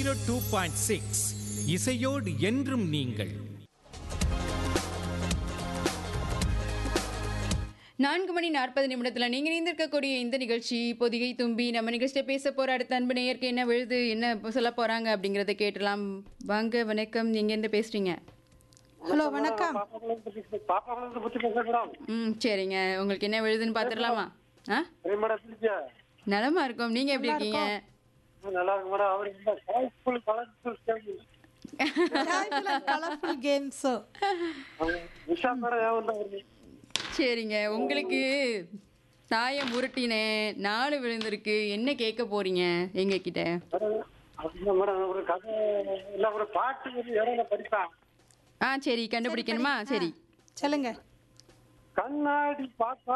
zero two point six இசையோடு என்றும் நீங்கள் நான்கு மணி நாற்பது நிமிடத்தில் நீங்கள் இணைந்திருக்கக்கூடிய இந்த நிகழ்ச்சி பொதிகை தும்பி நம்ம நிகழ்ச்சியில் பேச போகிற அடுத்த அன்பு நேயருக்கு என்ன விழுது என்ன இப்ப சொல்ல போகிறாங்க அப்படிங்கிறத கேட்டலாம் வாங்க வணக்கம் நீங்கள் என்ன பேசுகிறீங்க ஹலோ வணக்கம் பாப்பாவிலிருந்து புத்தி பேசுறேன் மேடம் ம் சரிங்க உங்களுக்கு என்ன விழுதுன்னு பார்த்துடலாமா ஆ சரி மேடம் பிடிச்சா நலமா இருக்கோம் நீங்கள் எப்படி இருக்கீங்க நல்லா இருக்கு மேடம் அவர் இந்த கலர்ஃபுல் கலர்ஃபுல் கலர்ஃபுல் கேம்ஸ் விஷா மேடம் ஏன் வருது சரிங்க உங்களுக்கு தாயம் உருட்டினேன் நாலு விழுந்திருக்கு என்ன கேட்க போறீங்க எங்க கிட்ட அப்படின்னா மேடம் ஒரு கதை இல்ல ஒரு பாட்டு ஒரு இடையில படிப்பேன் ஆ சரி கண்டுபிடிக்கணுமா சரி சொல்லுங்க கண்ணாடி பார்த்தா